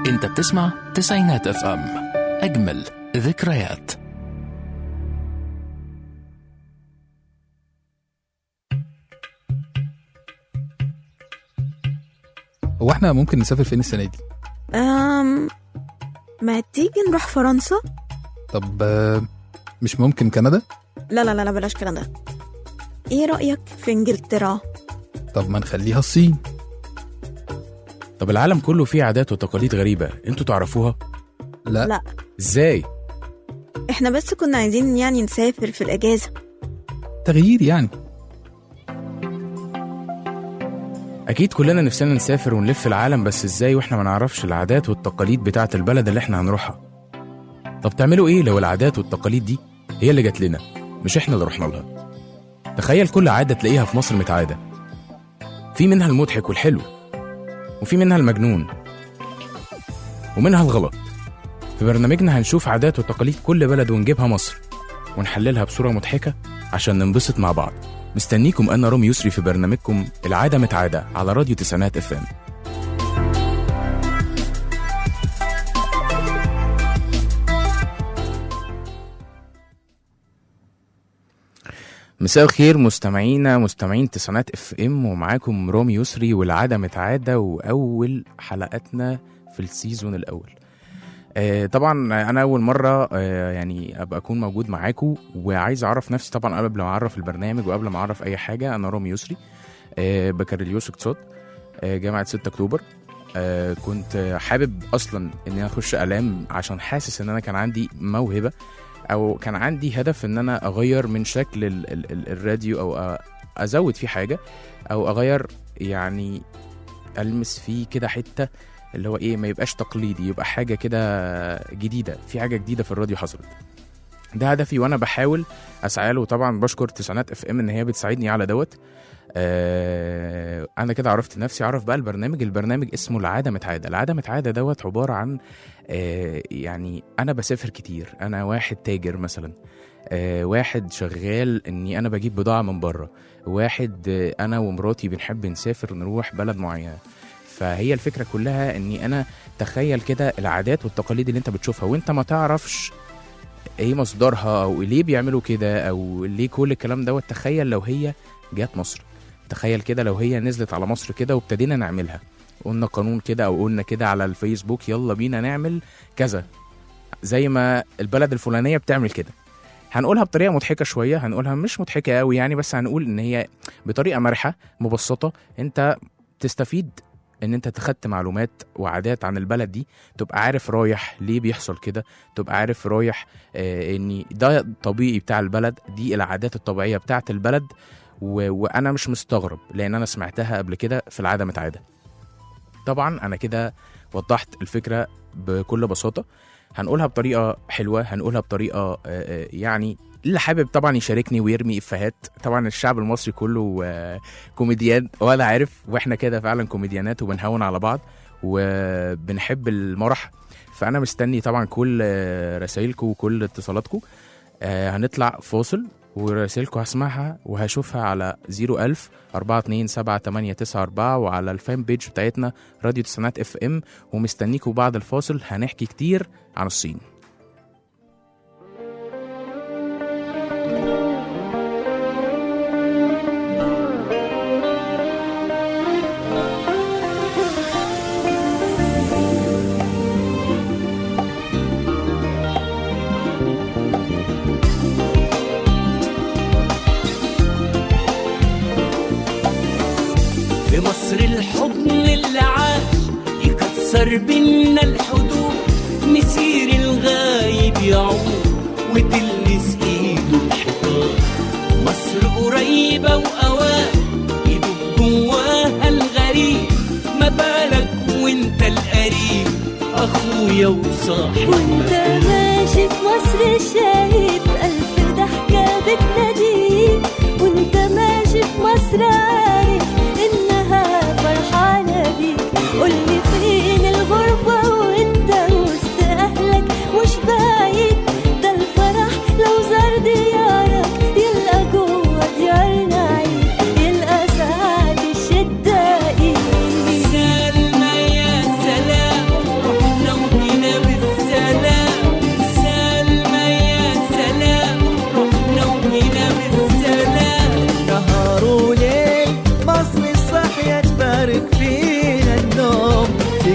انت بتسمع تسعينات اف ام اجمل ذكريات هو احنا ممكن نسافر فين السنة دي؟ أم ما تيجي نروح فرنسا طب آه، مش ممكن كندا؟ لا لا لا لا بلاش كندا ايه رأيك في انجلترا طب ما نخليها الصين طب العالم كله فيه عادات وتقاليد غريبة انتوا تعرفوها؟ لا, لا ازاي؟ احنا بس كنا عايزين يعني نسافر في الأجازة تغيير يعني أكيد كلنا نفسنا نسافر ونلف العالم بس ازاي واحنا ما نعرفش العادات والتقاليد بتاعة البلد اللي احنا هنروحها طب تعملوا ايه لو العادات والتقاليد دي هي اللي جات لنا مش احنا اللي رحنا لها تخيل كل عادة تلاقيها في مصر متعادة في منها المضحك والحلو وفي منها المجنون ومنها الغلط في برنامجنا هنشوف عادات وتقاليد كل بلد ونجيبها مصر ونحللها بصورة مضحكة عشان ننبسط مع بعض مستنيكم أنا رامي يسري في برنامجكم العادة متعادة على راديو تسعينات اف ام مساء الخير مستمعينا مستمعين تسعينات اف ام ومعاكم رامي يسري والعادة متعادة وأول حلقاتنا في السيزون الأول آه، طبعا انا اول مره آه، يعني ابقى اكون موجود معاكم وعايز اعرف نفسي طبعا قبل ما اعرف البرنامج وقبل ما اعرف اي حاجه انا رامي يسري آه، بكالوريوس اقتصاد آه، جامعه 6 اكتوبر آه، كنت حابب اصلا ان انا اخش اعلام عشان حاسس ان انا كان عندي موهبه او كان عندي هدف ان انا اغير من شكل ال ال ال الراديو او أ- ازود فيه حاجه او اغير يعني المس فيه كده حته اللي هو ايه ما يبقاش تقليدي يبقى حاجه كده جديده في حاجه جديده في الراديو حصلت ده هدفي وانا بحاول اسعى له وطبعا بشكر تسعينات اف ام ان هي بتساعدني على دوت آه انا كده عرفت نفسي اعرف بقى البرنامج البرنامج اسمه العاده متعاده العاده متعاده دوت عباره عن آه يعني انا بسافر كتير انا واحد تاجر مثلا آه واحد شغال اني انا بجيب بضاعه من بره واحد آه انا ومراتي بنحب نسافر نروح بلد معينه فهي الفكره كلها اني انا تخيل كده العادات والتقاليد اللي انت بتشوفها وانت ما تعرفش ايه مصدرها او ليه بيعملوا كده او ليه كل الكلام دوت تخيل لو هي جات مصر تخيل كده لو هي نزلت على مصر كده وابتدينا نعملها قلنا قانون كده او قلنا كده على الفيسبوك يلا بينا نعمل كذا زي ما البلد الفلانيه بتعمل كده هنقولها بطريقه مضحكه شويه هنقولها مش مضحكه قوي يعني بس هنقول ان هي بطريقه مرحه مبسطه انت تستفيد ان انت تخدت معلومات وعادات عن البلد دي تبقى عارف رايح ليه بيحصل كده تبقى عارف رايح آه ان ده طبيعي بتاع البلد دي العادات الطبيعيه بتاعت البلد و... وانا مش مستغرب لان انا سمعتها قبل كده في العاده متعاده طبعا انا كده وضحت الفكره بكل بساطه هنقولها بطريقه حلوه هنقولها بطريقه آه، آه، يعني اللي حابب طبعا يشاركني ويرمي افيهات طبعا الشعب المصري كله آه، كوميديان وانا عارف واحنا كده فعلا كوميديانات وبنهون على بعض وبنحب المرح فانا مستني طبعا كل آه، رسايلكم وكل اتصالاتكم آه، هنطلع فاصل ورسائلكم هسمعها وهشوفها على 01000 427 وعلى الفان بيج بتاعتنا راديو تسعينات اف ام ومستنيكم بعد الفاصل هنحكي كتير عن الصين في مصر الحضن اللي عاش يكسر بينا الحدود مسير الغايب يعود وتلمس ايده الحيطان مصر قريبة وأوان يدوب جواها الغريب ما بالك وانت القريب اخويا وصاحب وانت ماشي في مصر شايف ألف ضحكة بتناديك وانت ماشي في مصر عارف إنها فرحانة بيك قولي فين الغربة وانت وسط أهلك مش بعيد ده الفرح لو زار ديارك يلقى جوه ديارنا عيد يلقى سعد الشدة إيه سلمى يا سلام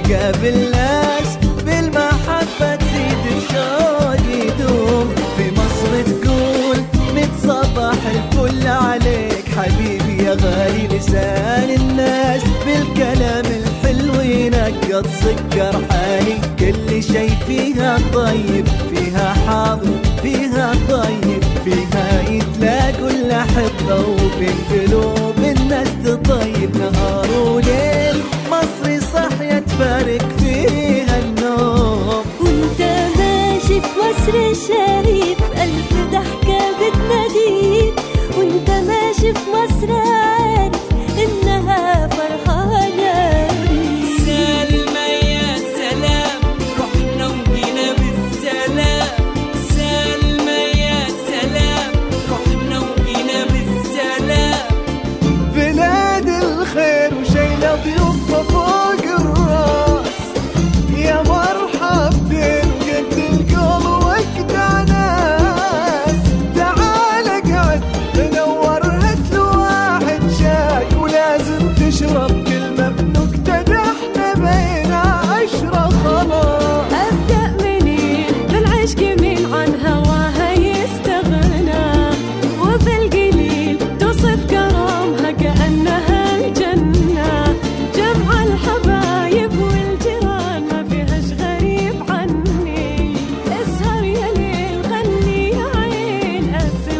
قابل ناس بالمحبة تزيد الشوق يدوم في مصر تقول ميت صباح الفل عليك حبيبي يا غالي لسان الناس بالكلام الحلو ينقط سكر حالي كل شي فيها طيب فيها حاضر فيها طيب فيها يتلاقوا الأحبة وبين قلوب الناس تطيب نهار وليل مصري صحية تفارق فيها النوم وانت ماشي في مصر شايف ألف ضحكة بتناديك وانت ماشي في مصر عارف إنها فرحانة بيك سلمى يا سلام رحنا وجينا بالسلام سلمى يا سلام رحنا وجينا بالسلام بلاد الخير وشينا ضيوفها فوق الراس يا مرحب دين قد القول وجدع ناس تعال اقعد منور هات له واحد شاي ولازم تشرب كلمة بنكتة ده احنا بينا عشرة خلاص أبدأ منين بالعشق مين عن هواها يستغنى وبالقليل توصف كرامها كأنها الجنة جمع الحبايب والجيران ما فيهاش غريب عني اسهر يا ليل غني يا عين قسم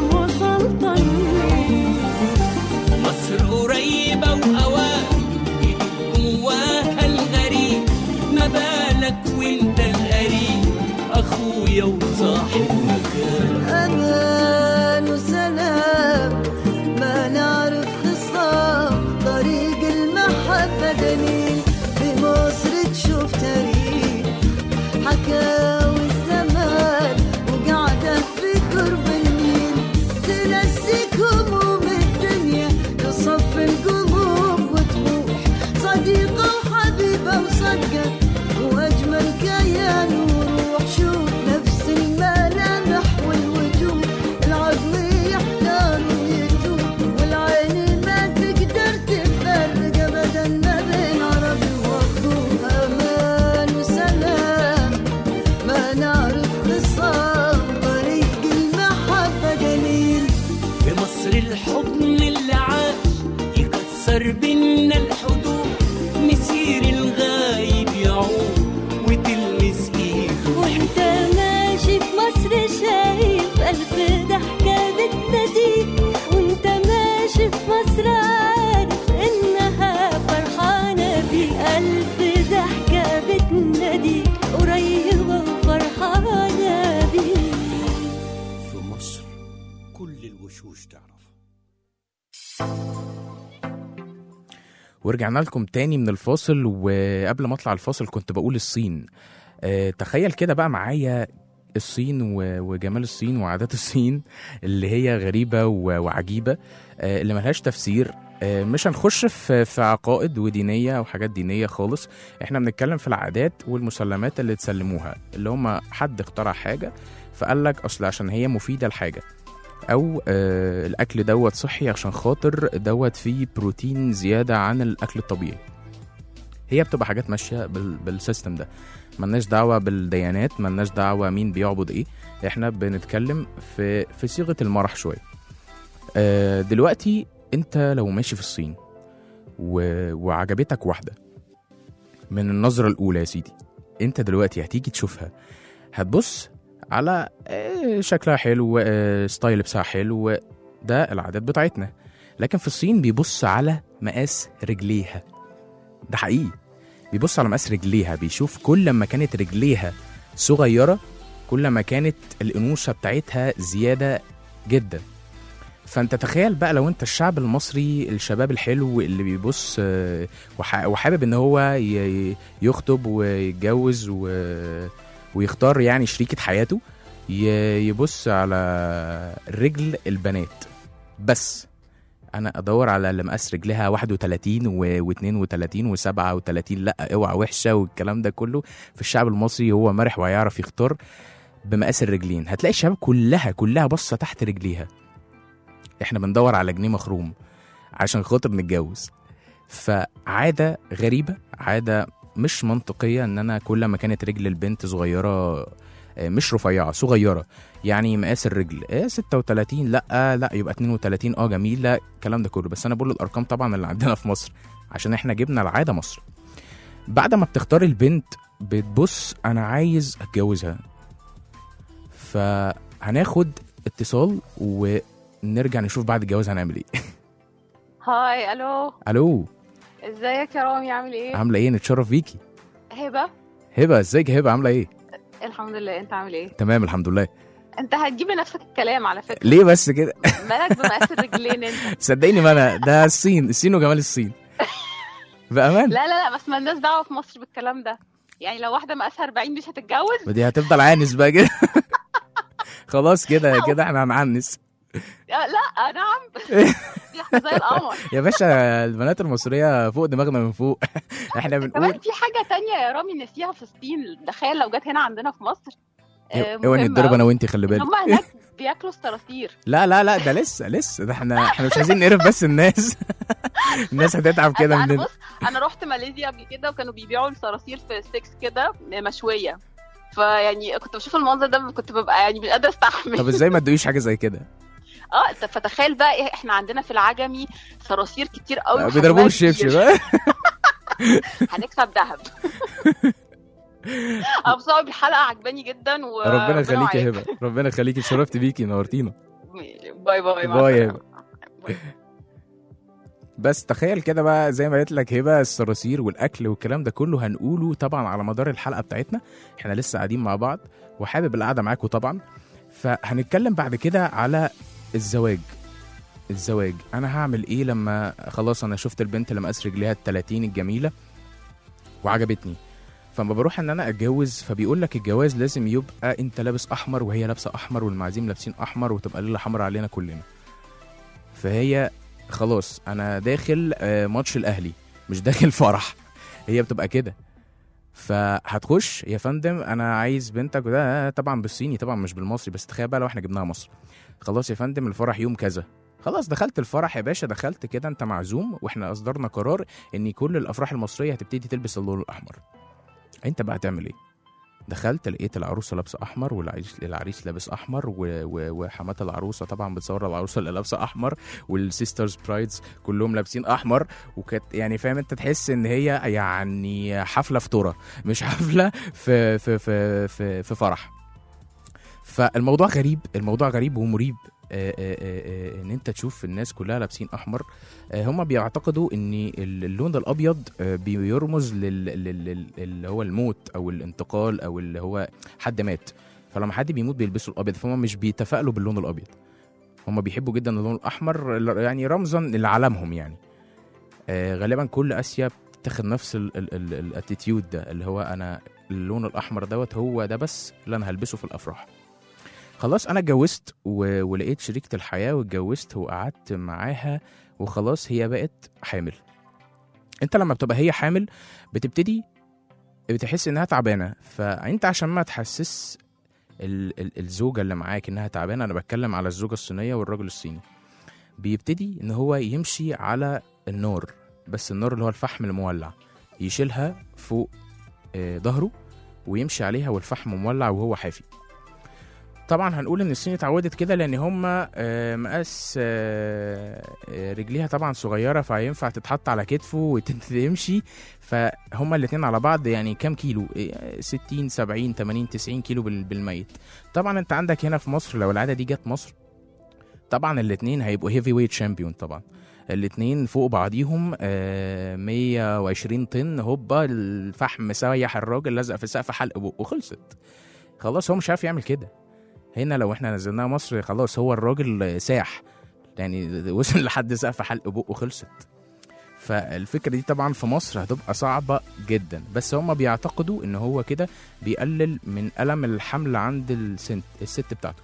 وسلطني مصر قريبة وأوان إيدك جواها الغريب ما بالك وانت القريب أخويا وصاحب مكان أمان وسلام ما نعرف خصام طريق المحبة دليل في مصر تشوف تاريخ حكاوي الزمان وقاعدة في قرب النيل تنسيك هموم الدنيا تصفي القلوب وتبوح صديقة وحبيبة وصدقة وأجمل كيان وروح شوف نفس الملامح والوجوه العقل يحتار ويتوه والعين ما تقدر تفرق أبدا ما بين عربي وأخوه أمان وسلام ما نعرف خصام طريق المحبة قليل في مصر الحضن اللي عاش يكسر بينا الحدود مسير الغايب يعود وتلمس ايده وانت ماشي في مصر شايف ألف ضحكة بتناديك وانت ماشي في مصر عارف إنها فرحانة بيك ألف ضحكة بتناديك قريبة وفرحانة بيك في مصر كل الوشوش تعرف ورجعنا لكم تاني من الفاصل وقبل ما اطلع الفاصل كنت بقول الصين آه، تخيل كده بقى معايا الصين و- وجمال الصين وعادات الصين اللي هي غريبة و- وعجيبة آه، اللي ملهاش تفسير آه، مش هنخش في في عقائد ودينية وحاجات دينية خالص احنا بنتكلم في العادات والمسلمات اللي تسلموها اللي هم حد اخترع حاجة فقال لك اصل عشان هي مفيدة لحاجة او آه الاكل دوت صحي عشان خاطر دوت فيه بروتين زياده عن الاكل الطبيعي هي بتبقى حاجات ماشيه بال بالسيستم ده ملناش دعوه بالديانات ملناش دعوه مين بيعبد ايه احنا بنتكلم في في صيغه المرح شويه آه دلوقتي انت لو ماشي في الصين و... وعجبتك واحده من النظره الاولى يا سيدي انت دلوقتي هتيجي تشوفها هتبص على آه، شكلها حلو آه، ستايل لبسها حلو ده العادات بتاعتنا لكن في الصين بيبص على مقاس رجليها ده حقيقي بيبص على مقاس رجليها بيشوف كل ما كانت رجليها صغيرة كل ما كانت الأنوثة بتاعتها زيادة جدا فانت تخيل بقى لو انت الشعب المصري الشباب الحلو اللي بيبص آه، وح- وحابب ان هو ي- يخطب ويتجوز و- ويختار يعني شريكة حياته ي- يبص على رجل البنات بس انا ادور على اللي مقاس رجلها 31 و32 و37 لا اوعى وحشه والكلام ده كله في الشعب المصري هو مرح وهيعرف يختار بمقاس الرجلين هتلاقي الشباب كلها كلها باصه تحت رجليها احنا بندور على جنيه مخروم عشان خاطر نتجوز فعاده غريبه عاده مش منطقيه ان انا كل ما كانت رجل البنت صغيره آه، مش رفيعه صغيره يعني مقاس الرجل آه 36 لا آه لا يبقى 32 اه جميل لا الكلام ده كله بس انا بقول الارقام طبعا اللي عندنا في مصر عشان احنا جبنا العاده مصر بعد ما بتختار البنت بتبص انا عايز اتجوزها فهناخد اتصال ونرجع نشوف بعد الجواز هنعمل ايه هاي الو الو ازيك يا رامي عامل ايه عامله ايه نتشرف بيكي هبه هبه ازيك يا هبه عامله ايه الحمد لله انت عامل ايه تمام الحمد لله انت هتجيب لنفسك الكلام على فكره ليه بس كده مالك بمقاس الرجلين انت صدقيني ما انا ده الصين الصين وجمال الصين بامان لا لا لا بس ما الناس دعوه في مصر بالكلام ده يعني لو واحده مقاسها 40 مش هتتجوز ما دي هتفضل عانس بقى كده خلاص كده كده احنا هنعنس لا لا نعم دي احنا زي القمر يا باشا البنات المصريه فوق دماغنا من فوق احنا كمان بنقول في حاجه تانية يا رامي نسيها في الصين تخيل لو جت هنا عندنا في مصر آه، اوعى مهمة نتضرب أوي. انا وانتي خلي بالك هم هناك بياكلوا الصراصير لا لا لا ده لسه لسه ده احنا احنا مش عايزين نقرف بس الناس الناس هتتعب كده انا من بص انا رحت ماليزيا قبل كده وكانوا بيبيعوا الصراصير في ستيكس كده مشويه فيعني كنت بشوف المنظر ده كنت ببقى يعني مش قادره استحمل طب ازاي ما تدويش حاجه زي كده اه ت- فتخيل بقى إيه احنا عندنا في العجمي صراصير كتير قوي بيضربوه وحجمها بالشبشب كبير. بقى هنكسب ذهب اه بصراحه الحلقه عجباني جدا و ربنا يخليك يا معاك. هبه ربنا يخليكي اتشرفت بيكي نورتينا باي باي مع باي يا السلامة. هبه بس تخيل كده بقى زي ما قلت لك هبه الصراصير والاكل والكلام ده كله هنقوله طبعا على مدار الحلقه بتاعتنا احنا لسه قاعدين مع بعض وحابب القعده معاكم طبعا فهنتكلم بعد كده على الزواج الزواج انا هعمل ايه لما خلاص انا شفت البنت اللي مقاس رجليها ال 30 الجميله وعجبتني فما بروح ان انا اتجوز فبيقول لك الجواز لازم يبقى انت لابس احمر وهي لابسه احمر والمعازيم لابسين احمر وتبقى ليله حمراء علينا كلنا فهي خلاص انا داخل آه، ماتش الاهلي مش داخل فرح هي بتبقى كده فهتخش يا فندم انا عايز بنتك وده طبعا بالصيني طبعا مش بالمصري بس تخيل بقى لو احنا جبناها مصر خلاص يا فندم الفرح يوم كذا خلاص دخلت الفرح يا باشا دخلت كده انت معزوم واحنا اصدرنا قرار ان كل الافراح المصريه هتبتدي تلبس اللون الاحمر انت بقى هتعمل ايه دخلت لقيت العروسه لابسه احمر والعريس العريس لابس احمر و... و... وحمات العروسه طبعا بتصور العروسه اللي لابسه احمر والسيسترز برايدز كلهم لابسين احمر وكانت يعني فاهم انت تحس ان هي يعني حفله فطوره مش حفله في في في في, في فرح فالموضوع غريب الموضوع غريب ومريب آه، آه، آه، آه، ان انت تشوف الناس كلها لابسين احمر آه، هم بيعتقدوا ان اللون الابيض آه، بيرمز لل- لل- لل- اللي هو الموت او الانتقال او اللي هو حد مات فلما حد بيموت بيلبسوا الابيض فهم مش بيتفائلوا باللون الابيض هم بيحبوا جدا اللون الاحمر يعني رمزا لعالمهم يعني آه، غالبا كل اسيا بتاخد نفس الاتيتيود ده اللي هو انا اللون الاحمر دوت هو ده بس اللي انا هلبسه في الافراح خلاص انا اتجوزت و... ولقيت شريكة الحياة واتجوزت وقعدت معاها وخلاص هي بقت حامل انت لما بتبقى هي حامل بتبتدي بتحس انها تعبانة فانت عشان ما تحسس ال... ال... الزوجة اللي معاك انها تعبانة انا بتكلم على الزوجة الصينية والراجل الصيني بيبتدي ان هو يمشي على النار بس النار اللي هو الفحم المولع يشيلها فوق آه، ظهره ويمشي عليها والفحم مولع وهو حافي طبعا هنقول ان الصين اتعودت كده لان هم مقاس آه، آه، رجليها طبعا صغيره فينفع تتحط على كتفه وتمشي فهم الاتنين على بعض يعني كام كيلو إيه، 60 70 80 90 كيلو بال- بالميت طبعا انت عندك هنا في مصر لو العاده دي جت مصر طبعا الاتنين هيبقوا هيفي ويت شامبيون طبعا الاتنين فوق بعضيهم آه 120 طن هوبا الفحم سيح الراجل لزق في سقف حلق بقه وخلصت خلاص هو مش عارف يعمل كده هنا لو احنا نزلناها مصر خلاص هو الراجل ساح يعني وصل لحد سقف حلق بقه خلصت فالفكرة دي طبعا في مصر هتبقى صعبة جدا بس هم بيعتقدوا ان هو كده بيقلل من ألم الحمل عند السنت الست بتاعته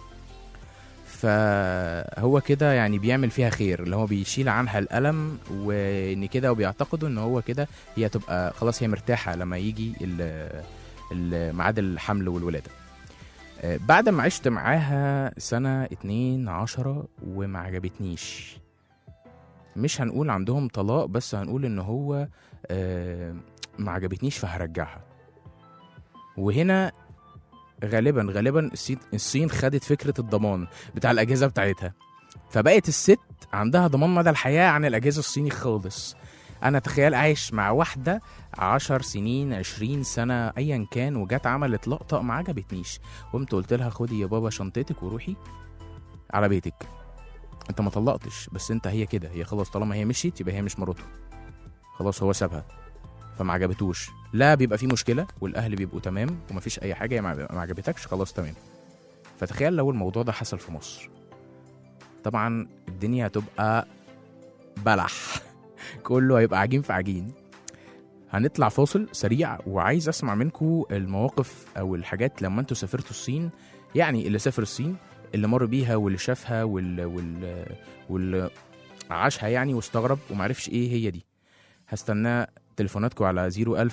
فهو كده يعني بيعمل فيها خير اللي هو بيشيل عنها الألم وان كده وبيعتقدوا ان هو كده هي تبقى خلاص هي مرتاحة لما يجي ال- ال- ميعاد الحمل والولادة آه، بعد ما عشت معاها سنة اتنين عشرة وما عجبتنيش مش هنقول عندهم طلاق بس هنقول ان هو آه، ما عجبتنيش فهرجعها وهنا غالبا غالبا الصين الصين خدت فكره الضمان بتاع الاجهزه بتاعتها فبقت الست عندها ضمان مدى الحياه عن الاجهزه الصيني خالص انا تخيل عايش مع واحده عشر سنين عشرين سنة أيا كان وجت عملت لقطة ما عجبتنيش قمت قلت لها خدي يا بابا شنطتك وروحي على بيتك انت ما طلقتش بس انت هي كده هي خلاص طالما هي مشيت يبقى هي مش مراته خلاص هو سابها فما عجبتوش لا بيبقى في مشكله والاهل بيبقوا تمام ومفيش اي حاجه هي ما ما عجبتكش خلاص تمام فتخيل لو الموضوع ده حصل في مصر طبعا الدنيا هتبقى بلح كله هيبقى عجين في عجين هنطلع فاصل سريع وعايز اسمع منكم المواقف او الحاجات لما انتوا سافرتوا الصين يعني اللي سافر الصين اللي مر بيها واللي شافها وال وال واللي عاشها يعني واستغرب ومعرفش ايه هي دي هستنى تليفوناتكم على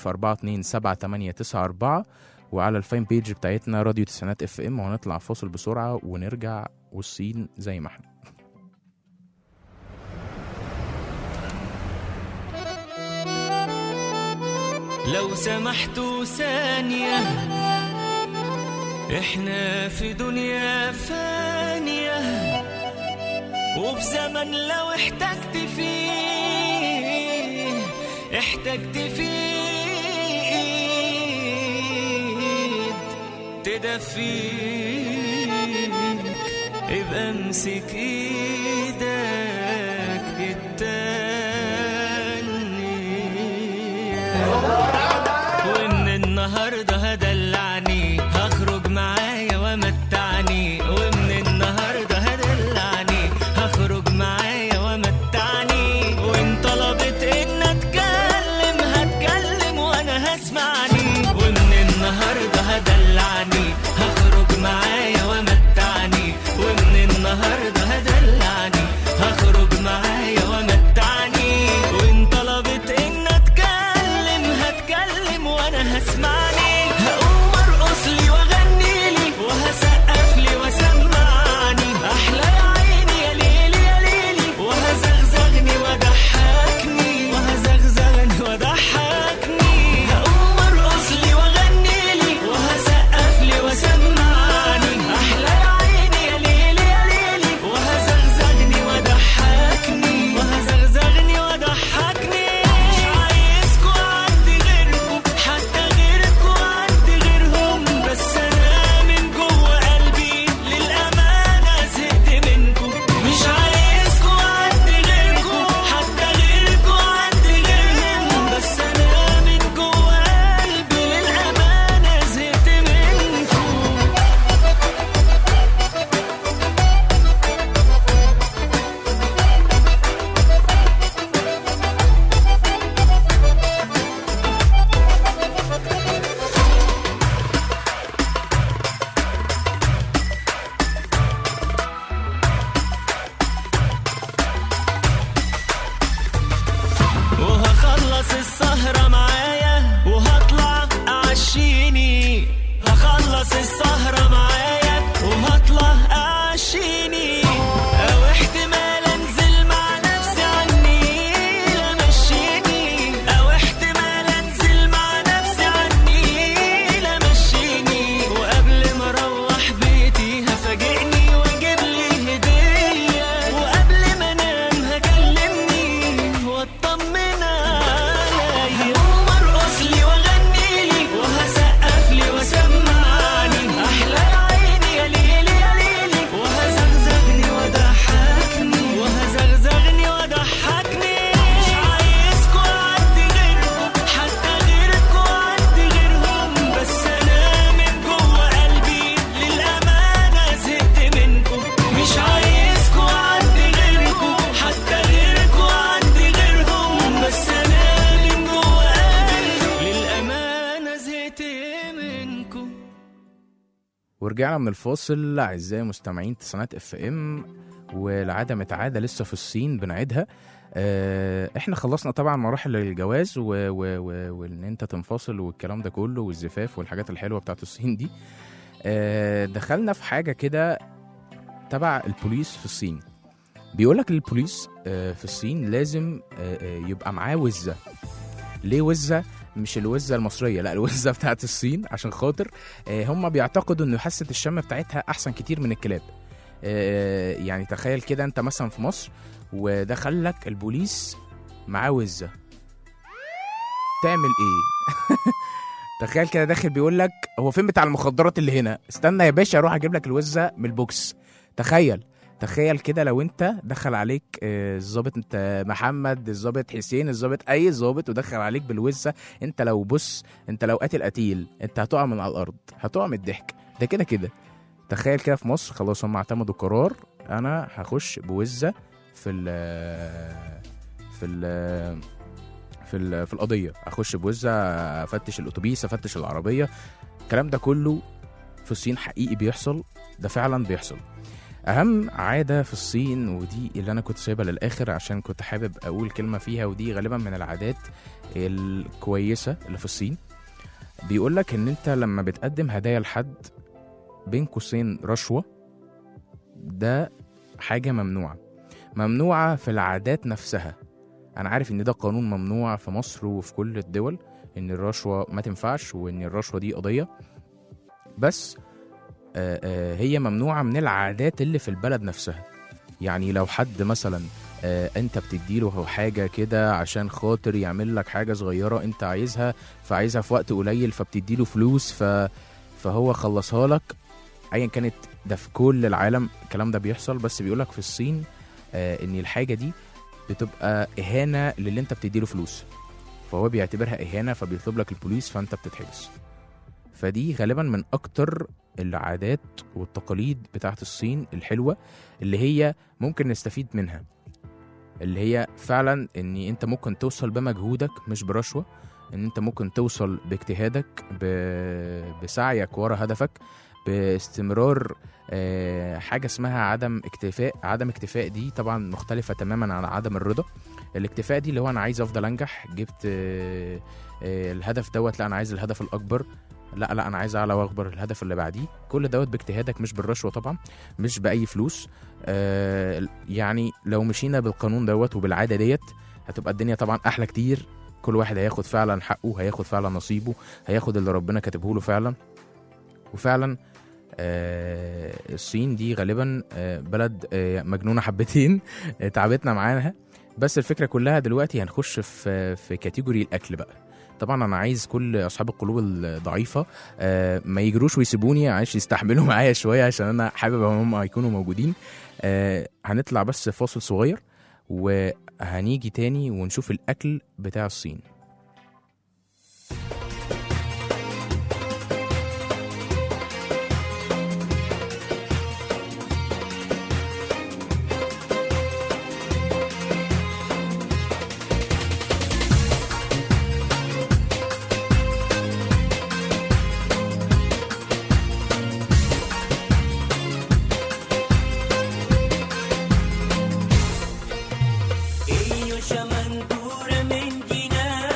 01042 وعلى الفاين بيج بتاعتنا راديو تسعينات اف ام وهنطلع فاصل بسرعه ونرجع والصين زي ما احنا لو سمحتوا ثانية احنا في دنيا فانية وفي زمن لو احتجت فيه احتجت فيه ايد تدفيك ابقى امسك ايدك التانية ومن النهارده هدلعني هخرج معايا ومتعني ومن النهارده هدلعني هخرج معايا ومتعني وان طلبت ان اتكلم هتكلم وانا هسمعني ومن النهارده هدلعني هخرج معايا ومتعني ومن النهارده هدلعني هخرج معايا ومتعني وان طلبت ان اتكلم هتكلم وانا هسمعني هقوم ارقص لي واغني لي وهسقف لي وسمعني احلى يا عيني يا ليلي يا ليلي وهزغزغني وضحكني وهزغزغني وضحكني هقوم ارقص لي واغني لي وهسقف لي وسمعني احلى يا عيني يا ليلي يا ليلي وهزغزغني وضحكني وهزغزغني وضحكني مش عايزكوا عندي غيركم حتى غيركوا عندي غيرهم بس انا من جوه قلبي للامانه زهقت منكم مش عايزكوا عندي غيركم حتى غيركوا عندي غيرهم بس انا من جوه قلبي للامانه زهقت منكم وهخلص السهرة معايا وهطلع أعشيني هخلص السهرة معايا وهطلع أعشيني أو احتمال أنزل مع نفسي عني لا مشيني أو احتمال أنزل مع نفسي عني لا مشيني وقبل ما أروح بيتي هفاجئني وأجيب لي هدية وقبل ما أنام هكلمني واطمن عليا قوم ارقص لي واغني لي وهسقف لي وسمعني احلى يا عيني يا ليلي يا ليلي وهزغزغني وضحكني وهزغزغني وضحكني مش عايزكوا عندي غيركم حتى غيركوا عندي غيرهم بس انا من جوه قلبي للامانه زهقت منكم مش عايزكوا عندي غيركم حتى غيركوا عندي غيرهم بس انا من جوه قلبي للامانه زهقت منكم ورجعنا من الفاصل اعزائي مستمعين تسعينات اف ام والعاده متعاده لسه في الصين بنعيدها آه، احنا خلصنا طبعا مراحل الجواز و- و- و- وان انت تنفصل والكلام ده كله والزفاف والحاجات الحلوه بتاعت الصين دي آه، دخلنا في حاجه كده تبع البوليس في الصين بيقولك البوليس آه، في الصين لازم آه، آه، يبقى معاه وزه ليه وزه مش الوزه المصريه لا الوزه بتاعت الصين عشان خاطر آه، هم بيعتقدوا انه حاسه الشم بتاعتها احسن كتير من الكلاب آه، يعني تخيل كده انت مثلا في مصر ودخل لك البوليس معاه وزه تعمل ايه تخيل كده داخل بيقول لك هو فين بتاع المخدرات اللي هنا استنى يا باشا اروح اجيب لك الوزه من البوكس تخيل تخيل كده لو انت دخل عليك آه، الظابط انت محمد الظابط حسين الظابط اي ظابط ودخل عليك بالوزه انت لو بص انت لو قاتل قتيل انت هتقع من على الارض هتقع من الضحك ده كده كده تخيل كده في مصر خلاص هم اعتمدوا قرار انا هخش بوزه في ال في ال في ال في القضيه اخش بوزه افتش الاتوبيس افتش العربيه الكلام ده كله في الصين حقيقي بيحصل ده فعلا بيحصل اهم عاده في الصين ودي اللي انا كنت سايبها للاخر عشان كنت حابب اقول كلمه فيها ودي غالبا من العادات الكويسه اللي في الصين بيقول لك ان انت لما بتقدم هدايا لحد بين قوسين رشوه ده حاجه ممنوعه ممنوعه في العادات نفسها انا عارف ان ده قانون ممنوع في مصر وفي كل الدول ان الرشوه ما تنفعش وان الرشوه دي قضيه بس آه، آه، هي ممنوعه من العادات اللي في البلد نفسها يعني لو حد مثلا آه، انت بتديله حاجه كده عشان خاطر يعمل لك حاجه صغيره انت عايزها فعايزها في وقت قليل فبتديله فلوس ف فهو خلصها لك ايا كانت ده في كل العالم الكلام ده بيحصل بس بيقولك في الصين آه ان الحاجه دي بتبقى اهانه للي انت بتديله فلوس فهو بيعتبرها اهانه فبيطلب لك البوليس فانت بتتحبس فدي غالبا من اكتر العادات والتقاليد بتاعت الصين الحلوه اللي هي ممكن نستفيد منها اللي هي فعلا ان انت ممكن توصل بمجهودك مش برشوه ان انت ممكن توصل باجتهادك ب- بسعيك ورا هدفك باستمرار آه، حاجه اسمها عدم اكتفاء عدم اكتفاء دي طبعا مختلفه تماما عن عدم الرضا الاكتفاء دي اللي هو انا عايز افضل انجح جبت آه، آه، الهدف دوت لا انا عايز الهدف الاكبر لا لا انا عايز اعلى واكبر الهدف اللي بعديه كل دوت باجتهادك مش بالرشوه طبعا مش باي فلوس آه، يعني لو مشينا بالقانون دوت وبالعاده ديت هتبقى الدنيا طبعا احلى كتير كل واحد هياخد فعلا حقه هياخد فعلا نصيبه هياخد اللي ربنا كاتبه له فعلا وفعلا آه الصين دي غالبا آه بلد آه مجنونه حبتين آه تعبتنا معاها بس الفكره كلها دلوقتي هنخش في في كاتيجوري الاكل بقى طبعا انا عايز كل اصحاب القلوب الضعيفه آه ما يجروش ويسيبوني عايش يستحملوا معايا شويه عشان انا حابب ان هم يكونوا موجودين آه هنطلع بس فاصل صغير وهنيجي تاني ونشوف الاكل بتاع الصين Ellos llaman puramente nada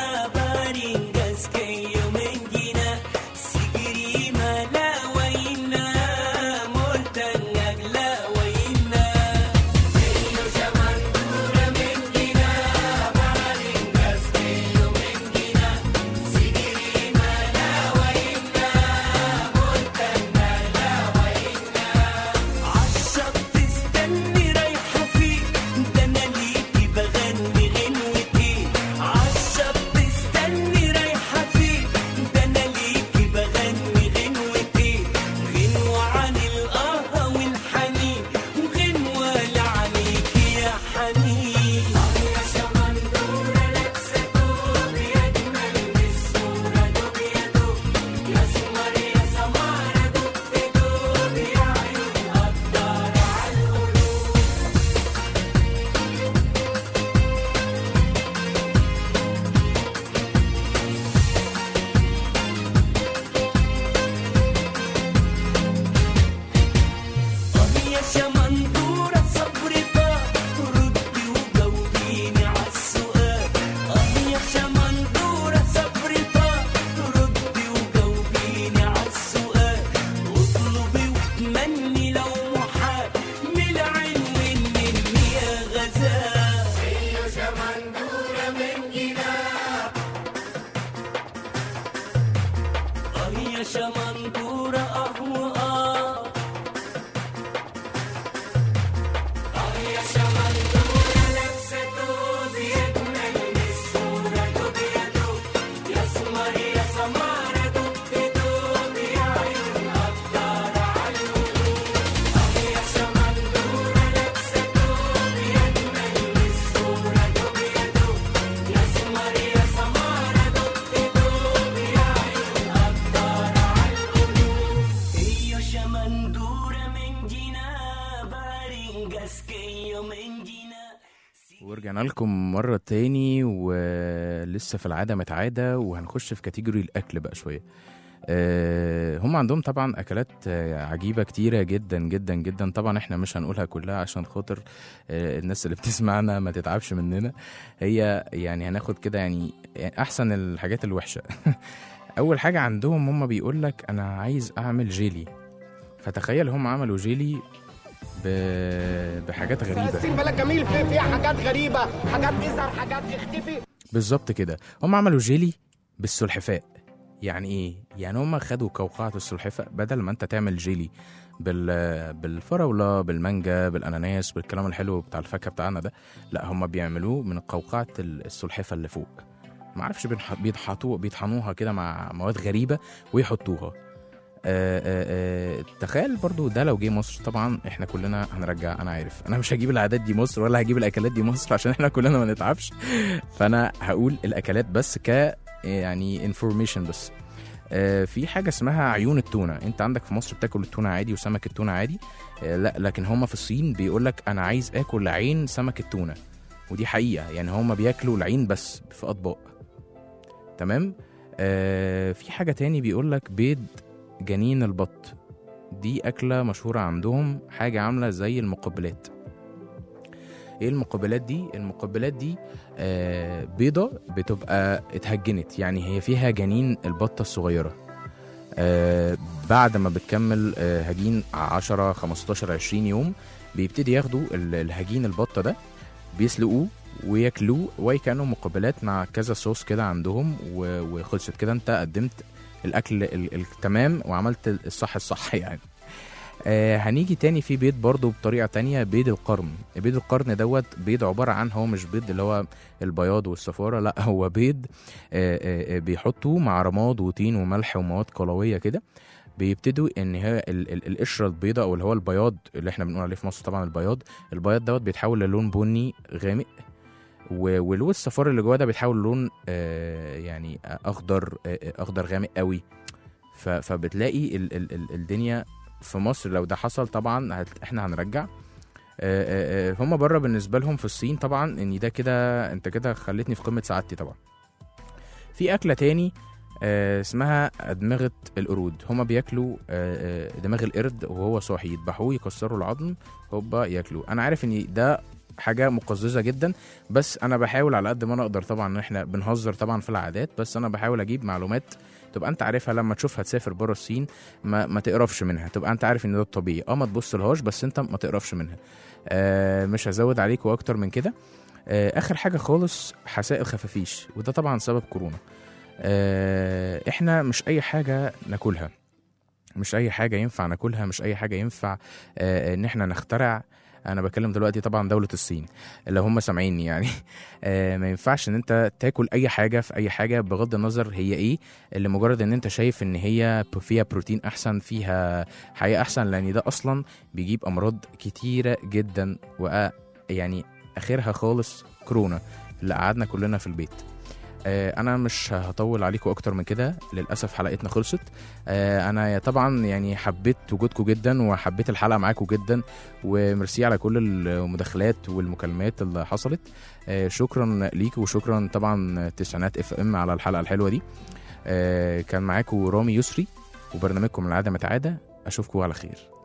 شمندورة اه واه اه يا شمندورة لابسة توب يجمل من الصورة دوب يا دوب يا سمر يا سمارة دوب دوب يا عيون قدر عالقلوب اه يا شمندورة لابسة توب يجمل من الصورة دوب يا دوب يا سمر يا سمارة دوب دوب يا عيون قدر عالقلوب هي شمندورة من جينا بارينجاس كيو من جينا ورجعنا لكم مرة تاني ولسه في العادة متعادة وهنخش في كاتيجوري الأكل بقى شوية آه، هم عندهم طبعا أكلات آه، عجيبة كتيرة جدا جدا جدا طبعا احنا مش هنقولها كلها عشان خاطر آه، الناس اللي بتسمعنا ما تتعبش مننا هي يعني هناخد كده يعني يعني أحسن الحاجات الوحشة أول حاجة عندهم هم بيقول لك أنا عايز أعمل جيلي فتخيل هم عملوا جيلي ب- بحاجات غريبة السين بلد جميل في فيها حاجات غريبة حاجات تظهر حاجات تختفي بالظبط كده هم عملوا جيلي بالسلحفاء يعني ايه يعني هم خدوا قوقعة السلحفاء بدل ما انت تعمل جيلي بال بالفراولة بالمانجا بالاناناس بالكلام الحلو بتاع الفاكهة بتاعنا ده لا هم بيعملوه من قوقعة السلحفاة اللي فوق معرفش بينح- بيتحطوا بيطحنوها كده مع مواد غريبة ويحطوها آه آه آه تخيل برضو ده لو جه مصر طبعا احنا كلنا هنرجع انا عارف انا مش هجيب العادات دي مصر ولا هجيب الاكلات دي مصر عشان احنا كلنا ما نتعبش فانا هقول الاكلات بس ك يعني انفورميشن بس آه، في حاجه اسمها عيون التونه انت عندك في مصر بتاكل التونه عادي وسمك التونه عادي آه، لا لكن هم في الصين بيقول لك انا عايز اكل عين سمك التونه ودي حقيقه يعني هم بياكلوا العين بس في اطباق تمام آه في حاجه تاني بيقول لك بيض جنين البط دي اكله مشهوره عندهم حاجه عامله زي المقبلات ايه المقبلات دي المقبلات دي آه بيضه بتبقى اتهجنت يعني هي فيها جنين البطه الصغيره آه بعد ما بتكمل آه هجين 10 15 20 يوم بيبتدي ياخدوا ال- الهجين البطه ده بيسلقوه وياكلوه وكانوا مقبلات مع كذا صوص كده عندهم و- وخلصت كده انت قدمت الاكل ال- التمام وعملت الصح الصح يعني آه هنيجي تاني في بيض برضو بطريقة تانية بيض القرن بيض القرن دوت بيض عبارة عن هو مش بيض اللي هو البياض والصفارة لا هو بيض آه آه آه، بيحطوه مع رماد وطين وملح ومواد قلوية كده بيبتدوا ان هي ال- ال- القشره البيضاء او اللي هو البياض اللي احنا بنقول عليه في مصر طبعا البياض البياض دوت بيتحول للون بني غامق و- ولون الصفار اللي جواه ده بيتحول لون آه يعني اخضر آه آه، اخضر غامق قوي ف- فبتلاقي ال ال ال الدنيا في مصر لو ده حصل طبعا هت- احنا هنرجع آه، آه، آه، هم بره بالنسبه لهم في الصين طبعا ان ده كده انت كده خلتني في قمه سعادتي طبعا في اكله تاني آه، اسمها ادمغه القرود هما بياكلوا آه، آه، دماغ القرد وهو صاحي يذبحوه يكسروا العظم هوبا ياكلوه انا عارف ان ده حاجه مقززه جدا بس انا بحاول على قد ما انا اقدر طبعا ان احنا بنهزر طبعا في العادات بس انا بحاول اجيب معلومات تبقى انت عارفها لما تشوفها تسافر بره الصين ما, ما تقرفش منها تبقى انت عارف ان ده الطبيعي اه ما تبصلهاش بس انت ما تقرفش منها آه مش هزود عليكم اكتر من كده آه اخر حاجه خالص حسائل خفافيش وده طبعا سبب كورونا آه احنا مش اي حاجه ناكلها مش اي حاجه ينفع ناكلها مش اي حاجه ينفع آه ان احنا نخترع انا بكلم دلوقتي طبعا دوله الصين اللي هم سامعيني يعني آه ما ينفعش ان انت تاكل اي حاجه في اي حاجه بغض النظر هي ايه اللي مجرد ان انت شايف ان هي فيها بروتين احسن فيها حياه احسن لان ده اصلا بيجيب امراض كتيره جدا و يعني اخرها خالص كورونا اللي قعدنا كلنا في البيت آه، انا مش هطول عليكم اكتر من كده للاسف حلقتنا خلصت آه، انا طبعا يعني حبيت وجودكم جدا وحبيت الحلقه معاكم جدا وميرسي على كل المداخلات والمكالمات اللي حصلت آه، شكرا ليكم وشكرا طبعا تسعينات اف ام على الحلقه الحلوه دي آه، كان معاكم رامي يسري وبرنامجكم العاده متعاده اشوفكم على خير